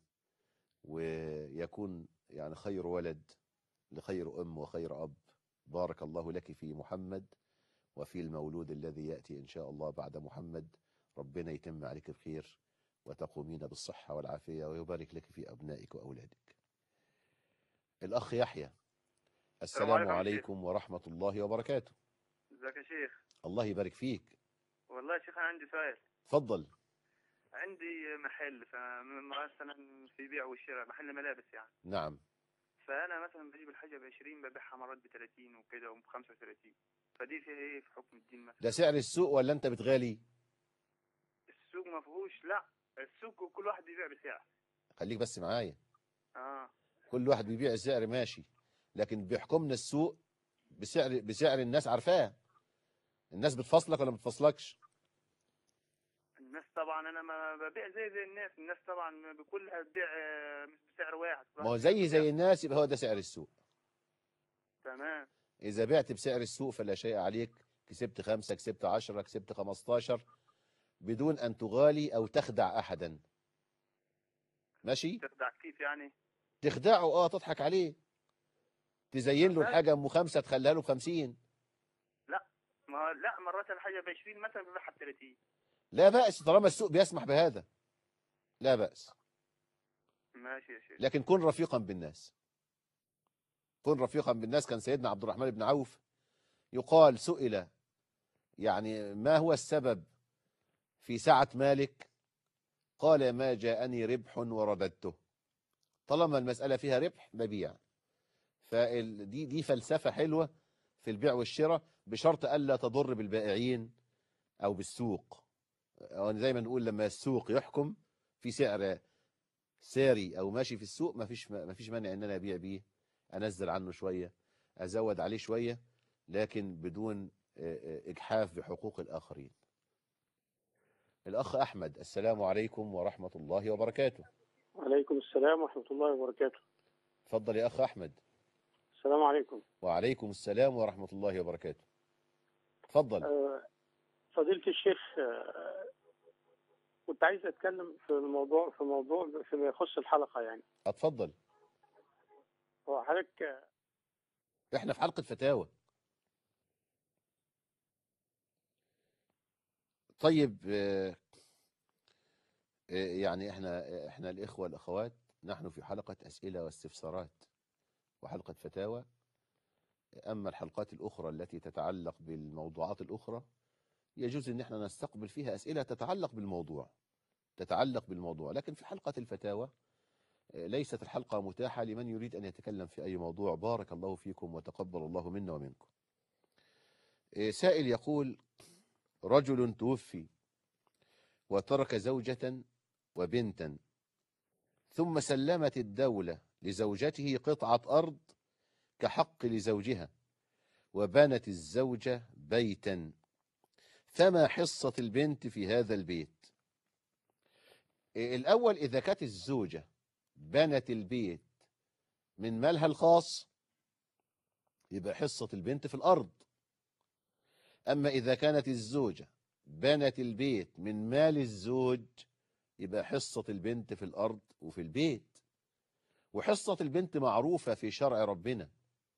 ويكون يعني خير ولد لخير أم وخير أب بارك الله لك في محمد وفي المولود الذي يأتي إن شاء الله بعد محمد ربنا يتم عليك بخير وتقومين بالصحة والعافية ويبارك لك في أبنائك وأولادك الأخ يحيى السلام عليكم يا عليكم ورحمة الله وبركاته ازيك يا شيخ الله يبارك فيك والله يا شيخ انا عندي سؤال تفضل عندي محل فمثلا في بيع وشراء محل ملابس يعني نعم فانا مثلا بجيب الحاجه ب 20 ببيعها مرات ب 30 وكده وب 35 فدي فيها ايه في حكم الدين مثلا ده سعر السوق ولا انت بتغالي السوق ما فيهوش لا السوق كل واحد بيبيع بسعر خليك بس معايا اه كل واحد بيبيع سعر ماشي لكن بيحكمنا السوق بسعر بسعر الناس عارفاه الناس بتفصلك ولا ما بتفصلكش الناس الناس طبعا انا ما ببيع زي زي الناس الناس طبعا بكلها بتبيع آه، مش بسعر واحد ما هو زي زي الناس يبقى هو ده سعر السوق تمام إذا بعت بسعر السوق فلا شيء عليك كسبت خمسة كسبت عشرة كسبت خمستاشر بدون أن تغالي أو تخدع أحدا ماشي تخدع كيف يعني تخدعه اه تضحك عليه تزين له أها. الحاجة أم خمسة تخليها له بخمسين ما هو لا مرات الحاجه ب 20 مثلا ببيعها ب 30 لا بأس طالما السوق بيسمح بهذا لا بأس ماشي يا شيخ لكن كن رفيقا بالناس كن رفيقا بالناس كان سيدنا عبد الرحمن بن عوف يقال سئل يعني ما هو السبب في سعة مالك قال ما جاءني ربح ورددته طالما المسألة فيها ربح ببيع فدي دي فلسفة حلوة في البيع والشراء بشرط ألا تضر بالبائعين أو بالسوق أو زي ما نقول لما السوق يحكم في سعر ساري او ماشي في السوق ما فيش ما فيش مانع ان انا ابيع بيه انزل عنه شويه ازود عليه شويه لكن بدون آه، آه، اجحاف بحقوق الاخرين الاخ احمد السلام عليكم ورحمه الله وبركاته وعليكم السلام ورحمة الله وبركاته اتفضل يا اخ احمد السلام عليكم وعليكم السلام ورحمه الله وبركاته اتفضل آه، فضيلة الشيخ آه، كنت عايز أتكلم في الموضوع في موضوع فيما يخص الحلقة يعني اتفضل هو حضرتك آه، احنا في حلقه فتاوى طيب آه، آه، يعني احنا احنا الاخوه والاخوات نحن في حلقه اسئله واستفسارات وحلقه فتاوى اما الحلقات الاخرى التي تتعلق بالموضوعات الاخرى يجوز ان احنا نستقبل فيها اسئله تتعلق بالموضوع تتعلق بالموضوع لكن في حلقه الفتاوى آه، ليست الحلقه متاحه لمن يريد ان يتكلم في اي موضوع بارك الله فيكم وتقبل الله منا ومنكم آه، سائل يقول رجل توفي وترك زوجة وبنتا ثم سلمت الدولة لزوجته قطعة أرض كحق لزوجها وبنت الزوجة بيتا فما حصة البنت في هذا البيت إيه، الأول إذا كانت الزوجة بنت البيت من مالها الخاص يبقى حصة البنت في الأرض أما إذا كانت الزوجة بنت البيت من مال الزوج يبقى حصة البنت في الأرض وفي البيت وحصة البنت معروفة في شرع ربنا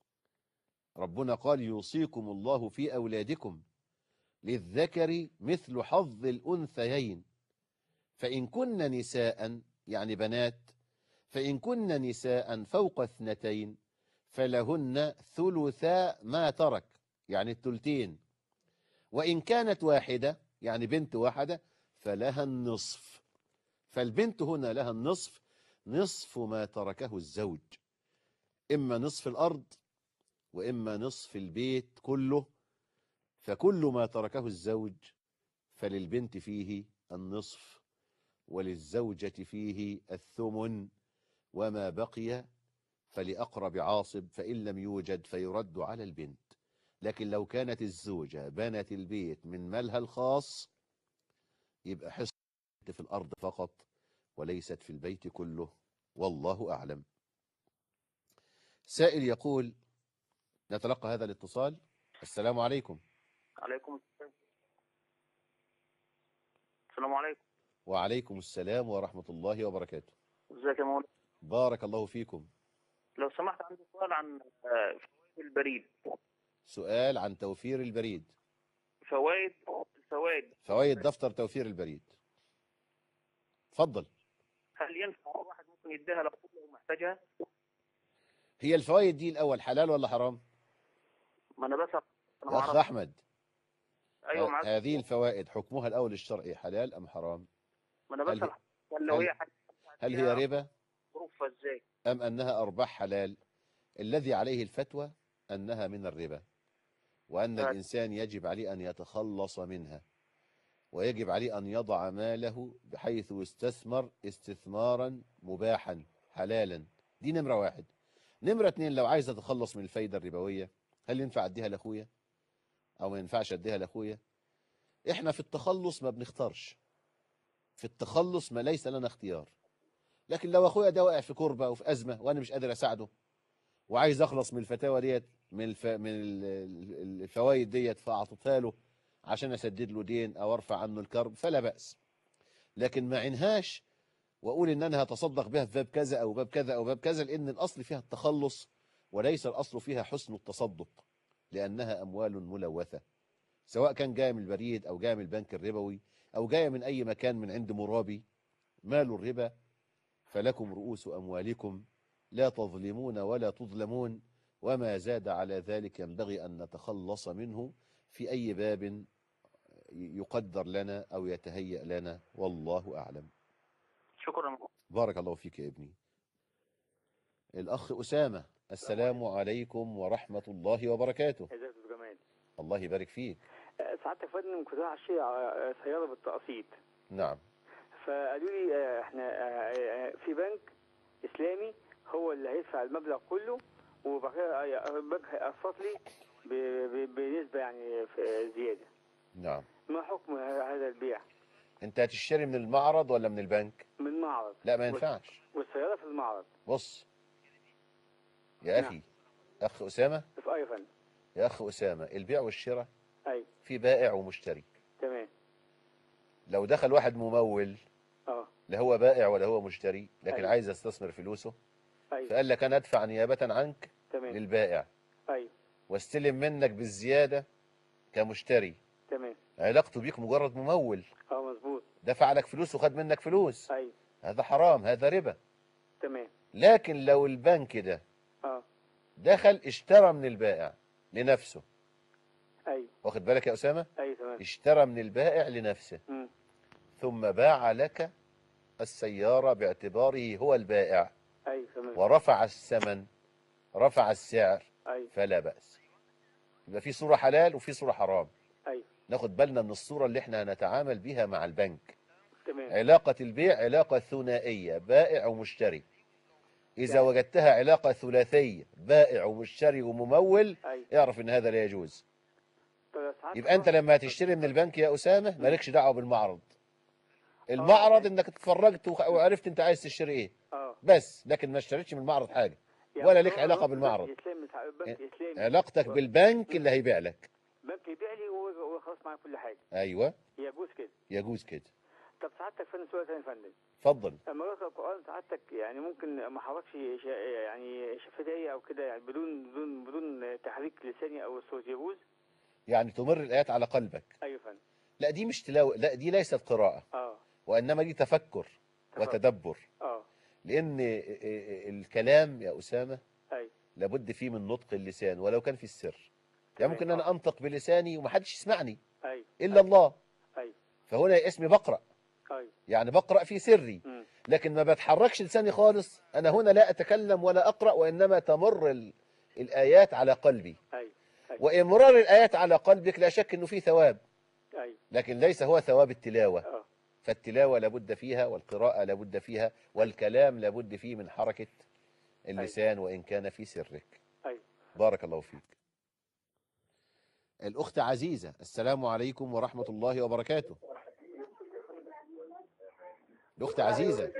ربنا قال يوصيكم الله في أولادكم للذكر مثل حظ الأنثيين فإن كن نساء يعني بنات فإن كن نساء فوق اثنتين فلهن ثلثا ما ترك يعني الثلثين وإن كانت واحدة يعني بنت واحدة فلها النصف فالبنت هنا لها النصف نصف ما تركه الزوج إما نصف الأرض وإما نصف البيت كله فكل ما تركه الزوج فللبنت فيه النصف وللزوجة فيه الثمن وما بقي فلأقرب عاصب فإن لم يوجد فيرد على البنت لكن لو كانت الزوجة بنت البيت من مالها الخاص يبقى حصة في الأرض فقط وليست في البيت كله والله أعلم سائل يقول نتلقى هذا الاتصال السلام عليكم عليكم السلام السلام عليكم وعليكم السلام ورحمة الله وبركاته ازيك يا مولانا بارك الله فيكم لو سمحت عندي سؤال عن آه، فوائد البريد سؤال عن توفير البريد فوائد الفوائد فوائد دفتر توفير البريد اتفضل هل ينفع الواحد ممكن يديها لو لو محتاجها هي الفوائد دي الأول حلال ولا حرام ما انا بسأل انا يا ما أخ اعرف أحمد ايوه ه- معاك هذه الفوائد حكمها الأول الشرعي حلال أم حرام ما انا هل بسأل هي- هل لو هل- هي حاجة هل هي ربا ظروفها ازاي أم أنها أرباح حلال الذي عليه الفتوى أنها من الربا وأن طيب. الإنسان يجب عليه أن يتخلص منها ويجب عليه أن يضع ماله بحيث يستثمر استثمارا مباحا حلالا دي نمرة واحد نمرة اتنين لو عايز أتخلص من الفايدة الربوية هل ينفع أديها لأخويا أو ما ينفعش أديها لأخويا إحنا في التخلص ما بنختارش في التخلص ما ليس لنا اختيار لكن لو اخويا ده واقع في كربه وفي ازمه وانا مش قادر اساعده وعايز اخلص من الفتاوى ديت من الف... من ال- ال- الفوائد ديت فاعطيتها له عشان اسدد له دين او ارفع عنه الكرب فلا باس لكن ما عينهاش واقول ان انا هتصدق بها في باب كذا او باب كذا او باب كذا لان الاصل فيها التخلص وليس الاصل فيها حسن التصدق لانها اموال ملوثه سواء كان جايه من البريد او جايه من البنك الربوي او جايه من اي مكان من عند مرابي مال الربا فلكم رؤوس اموالكم لا تظلمون ولا تظلمون وما زاد على ذلك ينبغي ان نتخلص منه في اي باب يقدر لنا او يتهيأ لنا والله اعلم شكرا بارك الله فيك يا ابني الأخ أسامة السلام عليكم ورحمة الله وبركاته ازيك يا استاذ جمال الله يبارك فيك آه، سعادتك فندم كنت رايح اشتري آه، سياره بالتقسيط نعم فقالوا لي آه، احنا آه، آه، في بنك اسلامي هو اللي هيدفع المبلغ كله وبعد كده آه، البنك هيقسط لي ب- ب- بنسبه يعني في- زياده نعم ما حكم ه- هذا البيع أنت هتشتري من المعرض ولا من البنك من معرض لا ما ينفعش والسياره في المعرض بص يا أخي أخ أسامة في اي فندم يا أخ أسامة البيع والشراء اي في بائع ومشتري تمام لو دخل واحد ممول اه لا هو بائع ولا هو مشتري لكن أيوة. عايز يستثمر فلوسه اي فقال لك أنا أدفع نيابة عنك تمام للبائع اي واستلم منك بالزيادة كمشتري تمام علاقته بيك مجرد ممول اه مظبوط دفع لك فلوس وخد منك فلوس اي هذا حرام هذا ربا تمام لكن لو البنك ده اه دخل اشترى من البائع لنفسه اي واخد بالك يا أسامة اي تمام اشترى من البائع لنفسه مم. ثم باع لك السيارة باعتباره هو البائع اي تمام ورفع الثمن رفع السعر اي فلا بأس يبقى في صورة حلال وفي صورة حرام اي ناخد بالنا من الصورة اللي احنا هنتعامل بها مع البنك تمام علاقة البيع علاقة ثنائية بائع ومشتري إذا يعني- وجدتها علاقة ثلاثية بائع ومشتري وممول اي اعرف إن هذا لا يجوز طب ساعات يبقى أنت لما تشتري من البنك يا أسامة مالكش دعوة بالمعرض المعرض إنك اتفرجت وخ- وعرفت أنت عايز تشتري إيه اه بس لكن ما اشتريتش من المعرض حاجة يعني ولا لك هو علاقة بنك بالمعرض. اسلامي بنك اسلامي علاقتك بالبنك اللي هيبيع لك بنك يبيع لي وهو خلاص معايا كل حاجه أيوة يجوز كده يجوز كده طب سعادتك فندم سؤال ثاني يا فندم اتفضل لما اقرا القران سعادتك يعني ممكن ما احركش ش- يعني شفتي او كده يعني بدون بدون بدون تحريك لساني او الصوت يجوز يعني تمر الآيات على قلبك ايوه يا فندم لا دي مش تلاوة لا دي ليست قراءة اه وإنما دي تفكر تفكر. وتدبر اه لأن الكلام يا أسامة اي لابد فيه من نطق اللسان ولو كان في السر يعني ممكن تمام. أنا أنطق بلساني ومحدش يسمعني اي إلا الله اي فهنا اسمي بقرأ اي يعني بقرأ في سري مم. لكن ما بتحركش لساني خالص أنا هنا لا أتكلم ولا أقرأ وإنما تمر ال... الآيات على قلبي اي اي وإمرار الآيات على قلبك لا شك أنه فيه ثواب اي لكن ليس هو ثواب التلاوة اه فالتلاوة لابد فيها والقراءة لابد فيها والكلام لابد فيه من حركة اللسان وإن كان في سرك اي بارك الله فيك الأخت عزيزة السلام عليكم ورحمة الله وبركاته الأخت عزيزة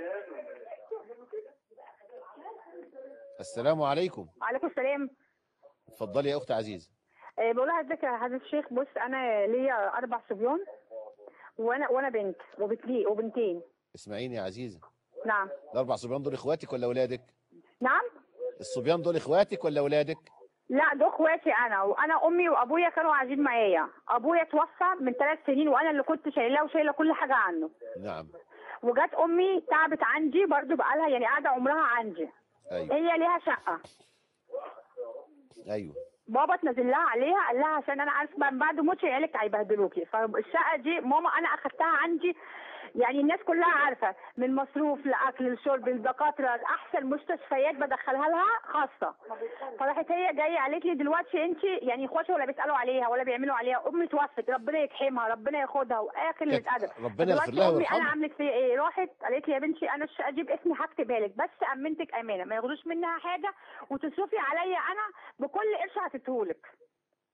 السلام عليكم عليكم السلام اتفضلي يا أخت عزيزة أه بقول لحضرتك يا حضرة الشيخ بص انا ليا اربع صبيان وانا وانا بنت وبنتين وبنتين اسمعيني يا عزيزة نعم الأربع صبيان دول إخواتك ولا أولادك نعم الصبيان دول إخواتك ولا أولادك لا ده اخواتي انا وانا امي وابويا كانوا قاعدين معايا ابويا توفى من ثلاث سنين وانا اللي كنت شايلاه وشايله كل حاجه عنه نعم وجت امي تعبت عندي برضو بقالها يعني قاعده عمرها عندي أيوه هي ليها شقه أيوه بابا تنزل لها عليها قال لها عشان انا عارف من بعد موتي عيالك هيبهدلوكي فالشقه دي ماما انا اخدتها عندي يعني الناس كلها عارفه من مصروف لاكل لشرب الدكاتره لاحسن مستشفيات بدخلها لها خاصه فراحت هي جايه قالت لي دلوقتي انت يعني اخواتي ولا بيسالوا عليها ولا بيعملوا عليها امي توفت ربنا يكحمها ربنا ياخدها واخر اللي اتقدر ربنا يغفر دلوقتي لها امي ويرحمها انا عملت فيا ايه راحت قالت لي يا بنتي انا الشقه دي باسمي هكتبها لك بس امنتك امانه ما ياخدوش منها حاجه وتصرفي عليا انا بكل قرش هتديهولك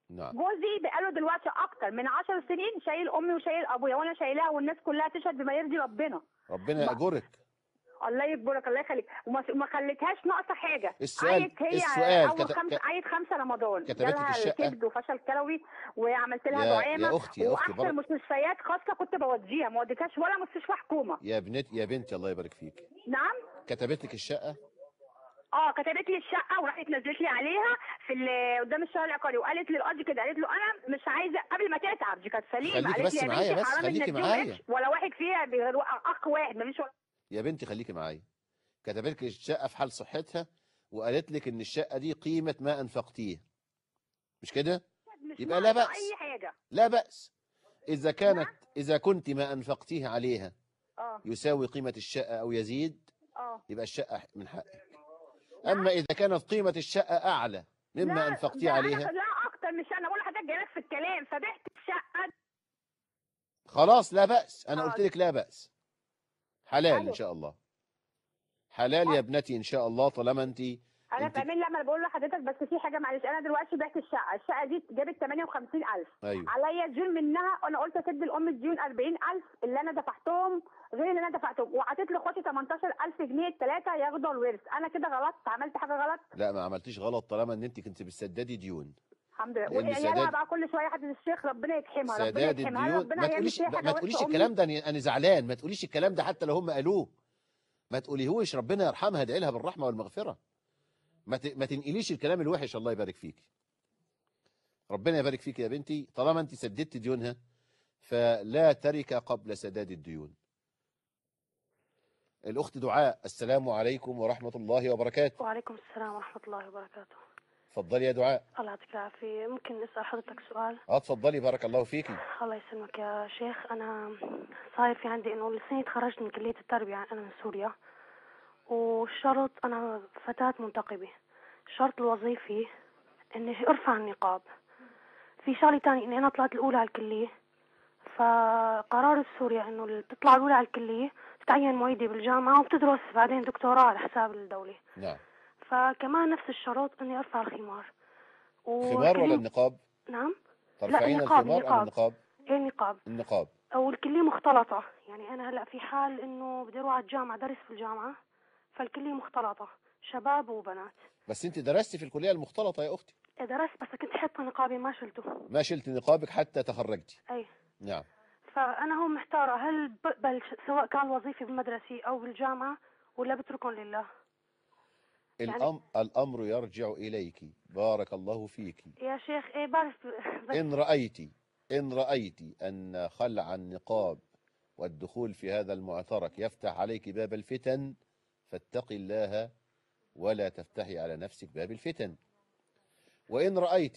نعم جوزي بقاله دلوقتي اكتر من 10 سنين شايل امي وشايل ابويا وانا شايلها والناس كلها تشهد بما يرضي ربنا ربنا يأجرك الله يكبرك الله يخليك وما وما خليتهاش ناقصه حاجه السؤال- عيت هي السؤال اول كت- خمسه ك- عيت خمسه رمضان كتبت لك جالها الشقة؟ كبد وفشل كلوي وعملت لها يا- دعامه يا أختي- يا أختي، واحسن برضه- مستشفيات خاصه كنت بوديها ما وديتهاش ولا مستشفى حكومه يا بنت يا بنتي الله يبارك فيك نعم كتبت لك الشقة اه كتبت لي الشقه وراحت نزلت لي عليها في ال- قدام الشارع العقاري وقالت للقاضي كده قالت له انا مش عايزه قبل ما تتعب دي كانت سليمه خليكي قالت بس لي يا معايا بنتي بس، حرام خليكي إن نديهم معايا. قرش ولا واحد فيها غير اخ واحد مفيش ولا يا بنتي خليكي معايا كتبت لك الشقة في حال صحتها وقالت لك ان الشقة دي قيمة ما انفقتيه مش كده مش يبقى لا ناقصة بأس. اي حاجه لا بأس إذا كانت إذا كنت ما أنفقتيه عليها اه يساوي قيمة الشقة أو يزيد اه يبقى الشقة من حقك أما إذا كانت قيمة الشقة أعلى مما لا، أنفقتيه ده أنا- عليها لا اكتر مش انا بقول لحضرتك جايلك في الكلام فبعت الشقه خلاص لا بأس أنا آه. قلت لك لا بأس حلال ألو. إن شاء الله حلال يا ابنتي إن شاء الله طالما أنت انا أنت- فاهمين لما بقول لحضرتك بس في حاجه معلش انا دلوقتي بعت الشقه الشقه دي جابت 58000 أيوه عليا ديون منها وانا قلت اسد الام الديون 40000 اللي انا دفعتهم غير اللي انا دفعتهم وعطيت لاخواتي 18000 جنيه الثلاثه ياخدوا الورث انا كده غلط عملت حاجه غلط لا ما عملتيش غلط طالما إن أنت كنت بتسددي ديون الحمد لله لأن وعيالها سداد- بقى كل شويه حد الشيخ ربنا يكحمها ربنا سداد يكحمها الديون ربنا ما يعمل تقوليش فيها ما حاجه تقوليش وحشة الكلام أمي. ده أنا أنا زعلان ما تقوليش الكلام ده حتى لو هم قالوه ما تقوليهوش ربنا يرحمها ادعي لها بالرحمة والمغفرة ما ت- ما تنقليش الكلام الوحش الله يبارك فيك ربنا يبارك فيك يا بنتي طالما انت سددت ديونها فلا ترك قبل سداد الديون الأخت دعاء السلام عليكم ورحمة الله وبركاته وعليكم السلام ورحمة الله وبركاته اتفضلي يا دعاء الله يعطيك العافية ممكن نسأل حضرتك سؤال اه اتفضلي بارك الله فيكي الله يسلمك يا شيخ أنا صاير في عندي إنه لسني تخرجت من كلية التربية أنا من سوريا والشرط أنا فتاة منتقبة الشرط الوظيفي إني أرفع النقاب في شغلة تاني إني أنا طلعت الأولى على الكلية فقرار السوريا إنه اللي تطلع الأولى على الكلية تتعين معيدة بالجامعة وبتدرس بعدين دكتوراه على حساب الدولة نعم فكمان نفس الشروط إني أرفع الخمار خمار ولا والكلية- النقاب نعم ترفعين النقاب- الخمار أم النقاب. النقاب ايه النقاب النقاب او الكليه مختلطه يعني انا هلا في حال انه بدي اروح على الجامعه درس في الجامعه فالكليه مختلطه شباب وبنات بس انت درستي في الكلية المختلطة يا أختي إيه درست بس كنت حاطه نقابي ما شلته ما شلت نقابك حتى تخرجتي اي نعم فانا هون محتاره هل بقبل ش- سواء كان وظيفي بالمدرسه او بالجامعه ولا بتركهم لله يعني- الأم... الأمر يرجع إليك بارك الله فيك يا شيخ ايه بعرف بس إن رأيت إن رأيت أن خلع النقاب والدخول في هذا المعترك يفتح عليك باب الفتن فاتقي الله ولا تفتحي على نفسك باب الفتن وإن رأيت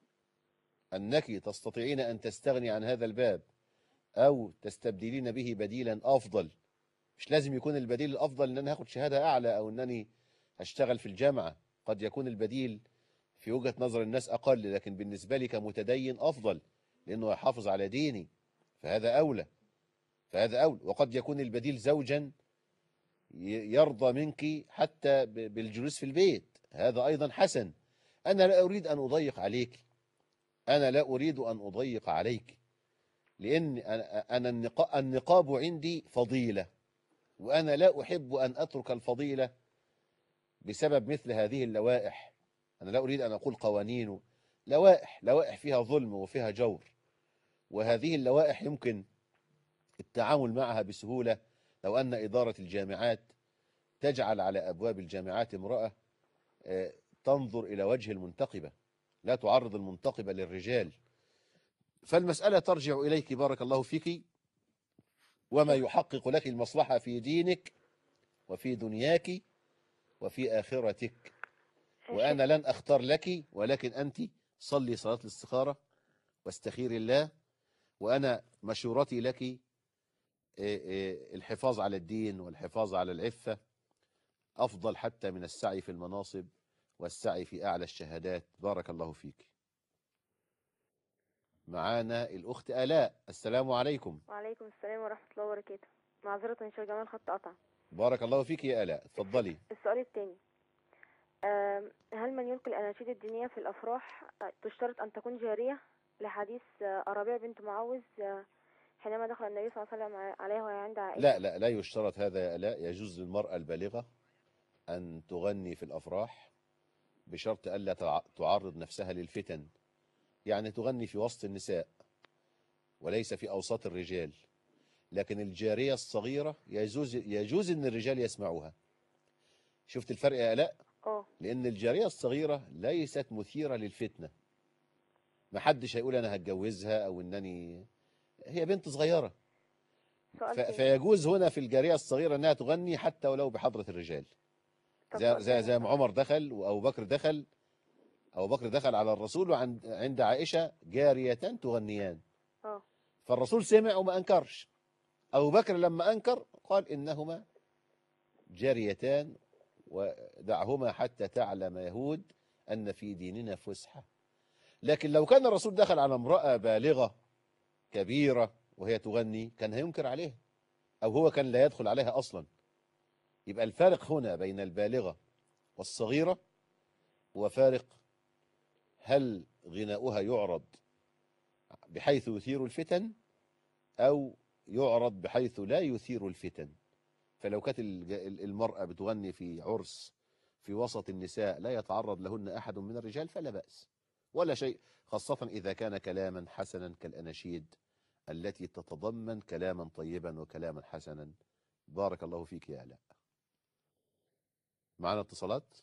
أنك تستطيعين أن تستغني عن هذا الباب أو تستبدلين به بديلا أفضل مش لازم يكون البديل الأفضل أن أنا هاخد شهادة أعلى أو أنني أشتغل في الجامعة قد يكون البديل في وجهة نظر الناس أقل لكن بالنسبة لي كمتدين أفضل لأنه يحافظ على ديني فهذا أولى فهذا أولى وقد يكون البديل زوجا ي- يرضى منك حتى ب- بالجلوس في البيت هذا أيضا حسن أنا لا أريد أن أضيق عليك أنا لا أريد أن أضيق عليك لأن أنا- أنا النقا- النقاب عندي فضيلة وأنا لا أحب أن أترك الفضيلة بسبب مثل هذه اللوائح أنا لا أريد أن أقول قوانين لوائح لوائح فيها ظلم وفيها جور وهذه اللوائح يمكن التعامل معها بسهولة لو أن إدارة الجامعات تجعل على أبواب الجامعات امرأة آه، تنظر إلى وجه المنتقبة لا تعرض المنتقبة للرجال فالمسألة ترجع إليك بارك الله فيك وما يحقق لك المصلحة في دينك وفي دنياك وفي آخرتك وأنا لن أختار لك ولكن أنت صلي صلاة الاستخارة واستخير الله وأنا مشورتي لك إيه، إيه، الحفاظ على الدين والحفاظ على العفة أفضل حتى من السعي في المناصب والسعي في أعلى الشهادات بارك الله فيك معانا الأخت آلاء السلام عليكم وعليكم السلام ورحمة الله وبركاته معذرة إن شاء جمال خط قطع بارك الله فيك يا آلاء اتفضلي السؤال التاني آم، هل من يلقي الأناشيد الدينية في الأفراح آه، تشترط أن تكون جارية لحديث آه، ربيع بنت معوذ آه، حينما دخل النبي صلى الله عليه وسلم ع- عليها وهي عند عائشة لا لا لا يشترط هذا يا آلاء يجوز للمرأة البالغة أن تغني في الأفراح بشرط ألا تع- تعرض نفسها للفتن يعني تغني في وسط النساء وليس في أوساط الرجال لكن الجارية الصغيرة يجوز يجوز أن الرجال يسمعوها شفت الفرق يا آلاء اه لأن الجارية الصغيرة ليست مثيرة للفتنة محدش هيقول أنا هتجوزها أو أنني هي بنت صغيرة سؤال ف- تاني فيجوز هنا في الجارية الصغيرة أنها تغني حتى ولو بحضرة الرجال طب زي سؤال زي, تاني. زي ما عمر دخل وأبو بكر دخل أبو بكر دخل على الرسول وعند عند عائشة جاريتان تغنيان اه فالرسول سمع وما أنكرش أبو بكر لما أنكر قال إنهما جاريتان ودعهما حتى تعلم يهود أن في ديننا فسحة لكن لو كان الرسول دخل على امرأة بالغة كبيرة وهي تغني كان هينكر عليها أو هو كان لا يدخل عليها أصلا يبقى الفارق هنا بين البالغة والصغيرة هو فارق هل غناؤها يعرض بحيث يثير الفتن أو يعرض بحيث لا يثير الفتن فلو كانت الج- ال- المرأة بتغني في عرس في وسط النساء لا يتعرض لهن أحد من الرجال فلا بأس ولا شيء خاصة إذا كان كلاما حسنا كالأناشيد التي تتضمن كلاما طيبا وكلاما حسنا بارك الله فيك يا آلاء معنا اتصالات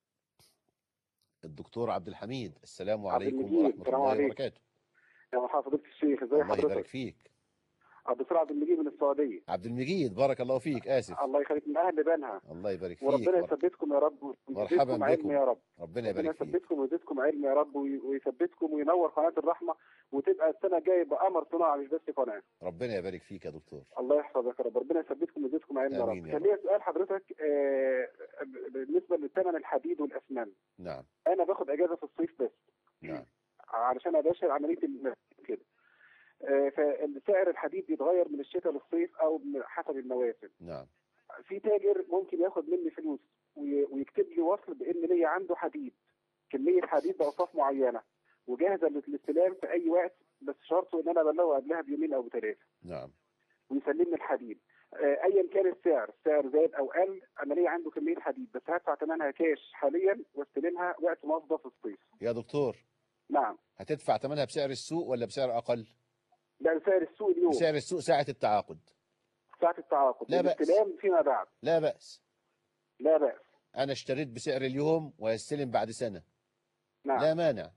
الدكتور عبد الحميد السلام عبد عليكم المجيد، ورحمة السلام الله عليكم. وبركاته يا مرحبا فضيلة الشيخ ازي الله يبارك حضرتك؟ فيك عبد الدكتور عبد المجيد من السعودية عبد المجيد بارك الله فيك آسف الله يخليك من أهل بنها الله يبارك فيك وربنا بارك- يثبتكم يا رب مرحبا ويزيدكم علم بكم. يا رب ربنا ربنا يبارك فيك يثبتكم ويزيدكم علم يا رب وي- ويثبتكم وينور قناة الرحمة وتبقى السنة الجاية بقمر صناعة مش بس قناة ربنا يبارك فيك يا دكتور الله يحفظك يا رب ربنا يثبتكم ويزيدكم علم يا رب آمين يا كان رب. ليا سؤال حضرتك آه، بالنسبة لثمن الحديد والأسنان نعم أنا باخد أجازة في الصيف بس نعم علشان اباشر عمليه الم- كده آه، فسعر الحديد بيتغير من الشتاء للصيف او من- حسب المواسم نعم في تاجر ممكن ياخد مني فلوس وي- ويكتب لي وصل بان ليا عنده حديد كميه حديد باوصاف معينه وجاهزه للاستلام في اي وقت بس شرطه ان انا ابلغه قبلها بيومين او بثلاثه نعم ويسلمني الحديد آه، ايا كان السعر السعر زاد او قل انا ليا عنده كميه حديد بس هدفع ثمنها كاش حاليا واستلمها وقت ما افضى في الصيف يا دكتور نعم هتدفع ثمنها بسعر السوق ولا بسعر أقل ده سعر السوق اليوم بسعر السوق ساعة التعاقد ساعة التعاقد لا بأس. والاستلام فيما بعد لا بأس لا بأس أنا اشتريت بسعر اليوم ويستلم بعد سنة نعم لا مانع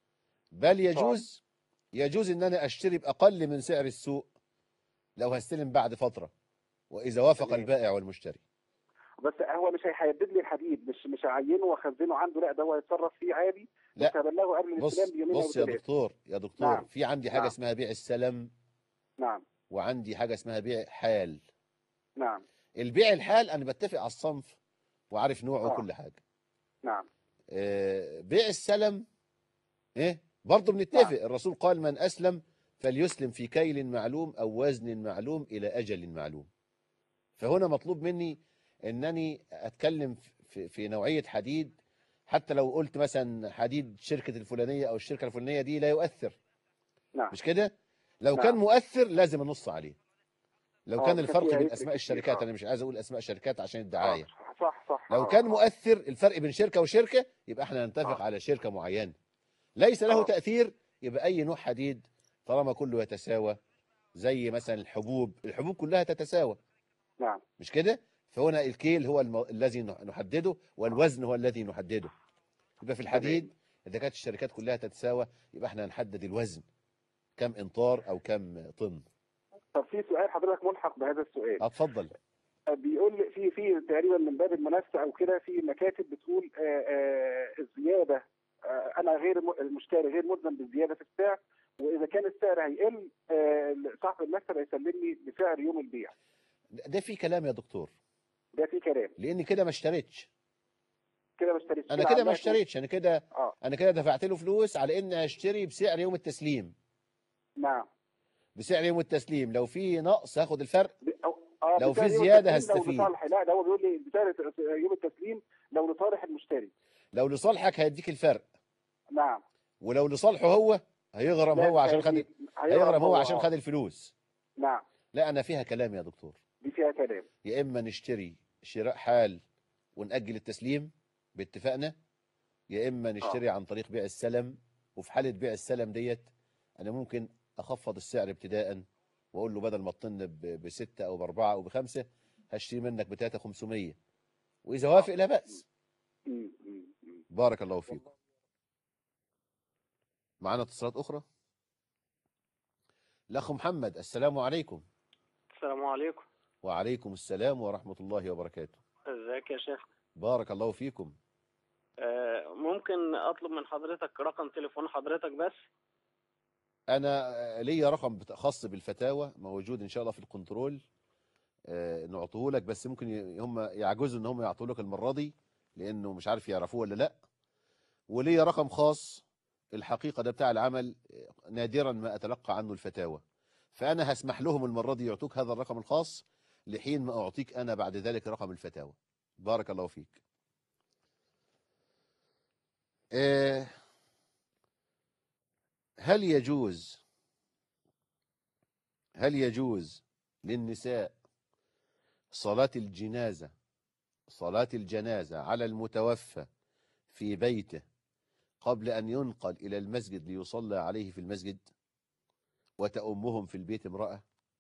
بل يجوز يجوز ان انا اشتري باقل من سعر السوق لو هستلم بعد فترة واذا وافق تمام. البائع والمشتري بس هو مش هيحدد لي الحديد مش مش هعينه واخزنه عنده لا ده هو هيتصرف فيه عادي لا. بس هبلغه قبل بص الاستلام بيومين او بص يا ثلاثة دكتور يا دكتور نعم. في عندي حاجة نعم. اسمها بيع السلم نعم وعندي حاجة اسمها بيع حال نعم البيع الحال انا بتفق على الصنف وعارف نوعه آه. وكل حاجة نعم آه، بيع السلم ايه برضه بنتفق الرسول قال من اسلم فليسلم في كيل معلوم او وزن معلوم الى اجل معلوم فهنا مطلوب مني انني اتكلم في, في نوعية حديد حتى لو قلت مثلا حديد شركة الفلانية او الشركة الفلانية دي لا يؤثر نعم مش كده لو نعم. كان مؤثر لازم ننص عليه لو آه، كان كان الفرق فيها بين يفرق اسماء كتير، الشركات آه. انا مش عايز اقول اسماء شركات عشان الدعاية صح صح لو آه. كان مؤثر الفرق بين شركة وشركة يبقى احنا نتفق على شركة معينة ليس له آه. تأثير يبقى أي نوع حديد طالما كله يتساوى زي مثلا الحبوب الحبوب كلها تتساوى نعم مش كده فهنا الكيل هو الم... الذي نحدده والوزن هو الذي نحدده يبقى في الحديد إذا كانت الشركات كلها تتساوى يبقى احنا نحدد الوزن كم انطار أو كم طن طب في سؤال حضرتك ملحق بهذا السؤال اتفضل بيقول لي في في تقريبا من باب المنافسه او كده في مكاتب بتقول آه، آه، الزياده آه، انا غير م- المشتري غير ملزم بالزياده في السعر واذا كان السعر هيقل آه، صاحب المكتب هيسلمني بسعر يوم البيع ده في كلام يا دكتور ده في كلام لأن كده ما اشتريتش كده ما اشتريتش أنا كده ما عمال اشتريتش أنا كده اه أنا كده دفعت له فلوس على إني أشتري بسعر يوم التسليم نعم بسعر يوم التسليم لو في نقص هاخد الفرق اه لو بسعر في يوم زيادة التسليم لو هستفيد. لصالح لا ده هو بيقول لي بسعر يوم التسليم لو لصالح المشتري لو لصالحك هيديك الفرق نعم ولو لصالحه هو هيغرم هو عشان خد هيزيد. هيغرم هو عشان آه. خد الفلوس نعم لا انا فيها كلام يا دكتور دي فيها كلام يا اما نشتري شراء حال ونأجل التسليم باتفاقنا يا اما نشتري عن طريق بيع السلم وفي حالة بيع السلم ديت انا ممكن اخفض السعر ابتداء واقول له بدل ما تطن ب- بستة او باربعة او بخمسة هشتري منك بتلاتة 500 واذا وافق لا بأس م- م- م. بارك الله فيكم معانا اتصالات اخرى الاخ محمد السلام عليكم السلام عليكم وعليكم السلام ورحمة الله وبركاته ازيك يا شيخ بارك الله فيكم آه، ممكن اطلب من حضرتك رقم تليفون حضرتك بس انا ليا رقم بت- خاص بالفتاوى موجود ان شاء الله في الكنترول آه، نعطيه لك بس ممكن ي- هم يعجزوا ان هم يعطوا لك المره دي لانه مش عارف يعرفوه ولا لا وليا رقم خاص الحقيقه ده بتاع العمل آه، نادرا ما اتلقى عنه الفتاوى فانا هسمح لهم المره دي يعطوك هذا الرقم الخاص لحين ما اعطيك انا بعد ذلك رقم الفتاوى بارك الله فيك آه، هل يجوز هل يجوز للنساء صلاة الجنازة صلاة الجنازة على المتوفى في بيته قبل أن ينقل إلى المسجد ليصلى عليه في المسجد وتأمهم في البيت امرأة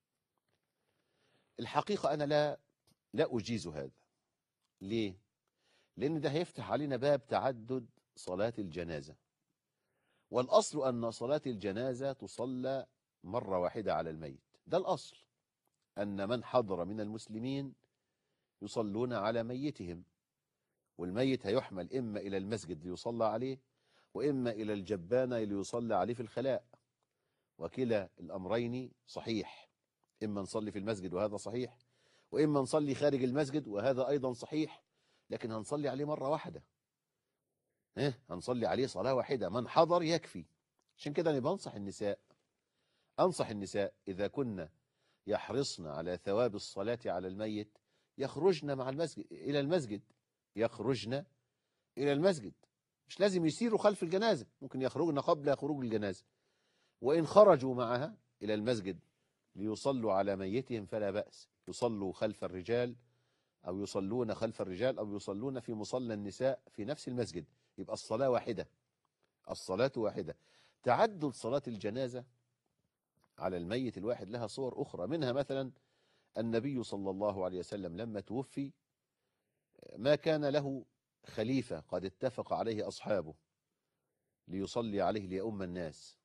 الحقيقة أنا لا لا أجيز هذا ليه؟ لأن ده هيفتح علينا باب تعدد صلاة الجنازة والأصل أن صلاة الجنازة تصلى مرة واحدة على الميت ده الأصل أن من حضر من المسلمين يصلون على ميتهم والميت هيحمل إما إلى المسجد ليصلى عليه وإما إلى الجبانة ليصلى عليه في الخلاء وكلا الأمرين صحيح إما نصلي في المسجد وهذا صحيح وإما نصلي خارج المسجد وهذا أيضا صحيح لكن هنصلي عليه مرة واحدة ها هنصلي عليه صلاة واحدة من حضر يكفي عشان كده أنا بنصح النساء أنصح النساء إذا كنا يحرصن على ثواب الصلاة على الميت يخرجن مع المسجد إلى المسجد يخرجن إلى المسجد مش لازم يسيروا خلف الجنازة ممكن يخرجن قبل خروج الجنازة وإن خرجوا معها إلى المسجد ليصلوا على ميتهم فلا بأس يصلوا خلف الرجال أو يصلون خلف الرجال أو يصلون في مصلى النساء في نفس المسجد يبقى الصلاة واحدة الصلاة واحدة تعدد صلاة الجنازة على الميت الواحد لها صور أخرى منها مثلا النبي صلى الله عليه وسلم لما توفي ما كان له خليفة قد اتفق عليه أصحابه ليصلي عليه ليؤم الناس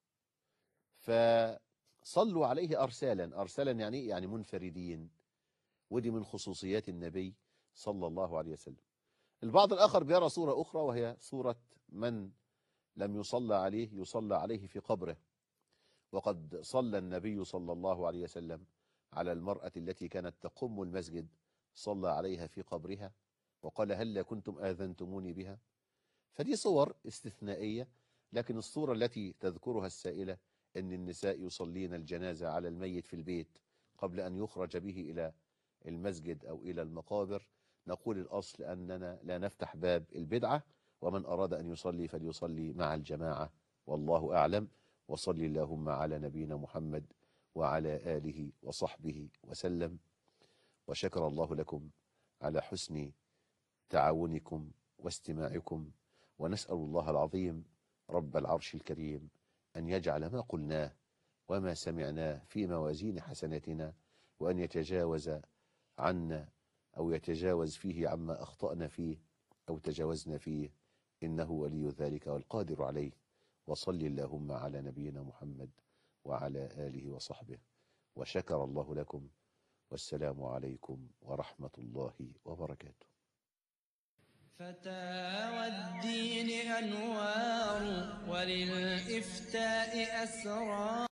فصلوا عليه أرسالا أرسالا يعني إيه؟ يعني منفردين ودي من خصوصيات النبي صلى الله عليه وسلم البعض الآخر بيرى صورة أخرى وهي صورة من لم يصلى عليه يصلى عليه في قبره وقد صلى النبي صلى الله عليه وسلم على المرأة التي كانت تقم المسجد صلى عليها في قبرها وقال هل كنتم آذنتموني بها فدي صور استثنائية لكن الصورة التي تذكرها السائلة أن النساء يصلين الجنازة على الميت في البيت قبل أن يخرج به إلى المسجد أو إلى المقابر نقول الأصل أننا لا نفتح باب البدعة ومن أراد أن يصلي فليصلي مع الجماعة والله أعلم وصلي اللهم على نبينا محمد وعلى آله وصحبه وسلم وشكر الله لكم على حسن تعاونكم واستماعكم ونسأل الله العظيم رب العرش الكريم أن يجعل ما قلناه وما سمعناه في موازين حسناتنا وأن يتجاوز عنا أو يتجاوز فيه عما أخطأنا فيه أو تجاوزنا فيه إنه ولي ذلك والقادر عليه وصل اللهم على نبينا محمد وعلى آله وصحبه وشكر الله لكم والسلام عليكم ورحمة الله وبركاته فتاوى الدين أنوار وللإفتاء أسرار